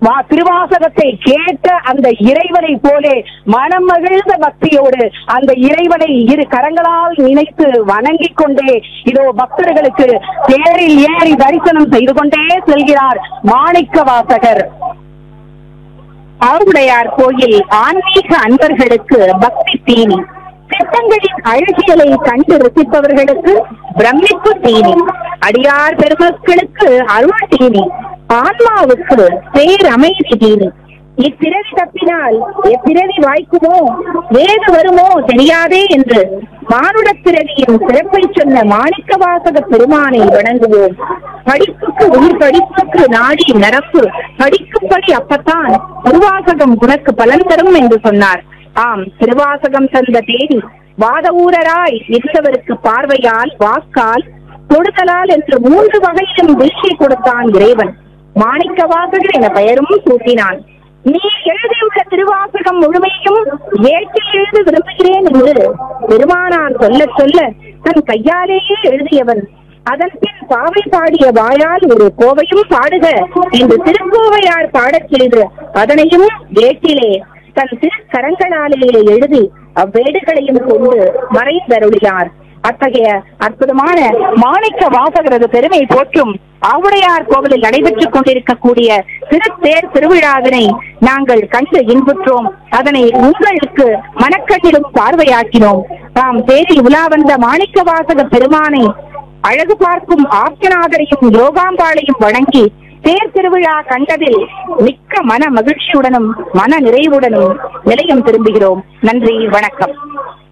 வா- திருவாசகத்தை கேட்ட அந்த இறைவனை போலே மனம் மகிழ்ந்த பக்தியோடு அந்த இறைவனை இரு கரங்களால் நினைத்து வணங்கிக் கொண்டே இதோ பக்தர்களுக்கு தேரில் ஏறி தரிசனம் செய்து கொண்டே செல்கிறார் மாணிக்க வாசகர் ஆவுடையார் கோயில் ஆன்மீக அன்பர்களுக்கு பக்தி தீனி சித்தங்களின் அழகியலை கண்டு ரசிப்பவர்களுக்கு பிரமிப்பு தீனி அடியார் பெருமக்களுக்கு அருள் தீனி ஆன்மாவுக்கு பேரமைதி தீனி இப்பிறவி தப்பினால் எப்பிறவி வாய்க்குமோ வேறு வருமோ தெரியாதே என்று மானுடப் பிறவியின் சிறப்பை சொன்ன மாணிக்கவாசக பெருமானை வணங்குவோம் படிப்புக்கு உயிர் படிப்புக்கு நாடி நரப்பு படிக்கும்படி அப்பத்தான் திருவாசகம் உனக்கு பலன் தரும் என்று சொன்னார் ஆம் திருவாசகம் தந்த தேதி வாதவூரராய் இருந்தவருக்கு பார்வையால் வாக்கால் தொடுதலால் என்று மூன்று வகையிலும் வீழ்ச்சி கொடுத்தான் இறைவன் மாணிக்க வாசகர் என பெயரும் சூட்டினான் நீ எழுதியுள்ள திருவாசகம் முழுமையும் ஏற்றில் எழுத விரும்புகிறேன் என்று பெருமானார் சொல்ல சொல்ல தன் கையாலேயே எழுதியவன் அதன் பின் பாவை பாடிய வாயால் ஒரு கோவையும் பாடுக என்று திருக்கோவையார் பாடச் செய்து அதனையும் ஏட்டிலே தன் திருக்கரங்களாலேயே எழுதி அவ்வேடுகளையும் கொண்டு மறைந்தருளினார் அத்தகைய அற்புதமான மாணிக்க வாசகரது பெருமை போற்றும் ஆவுடையார் கோவிலில் நடைபெற்றுக் கொண்டிருக்கக்கூடிய திருத்தேர் திருவிழாவினை நாங்கள் கண்டு இன்புற்றோம் அதனை உங்களுக்கு மனக்கண்ணிலும் பார்வையாக்கினோம் தாம் தேரில் உலா வந்த மாணிக்க வாசக பெருமானை அழகு பார்க்கும் ஆப்தநாதரையும் யோகாம்பாளையும் வணங்கி தேர் திருவிழா கண்டதில் மிக்க மன மகிழ்ச்சியுடனும் மன நிறைவுடனும் நிலையம் திரும்புகிறோம் நன்றி வணக்கம்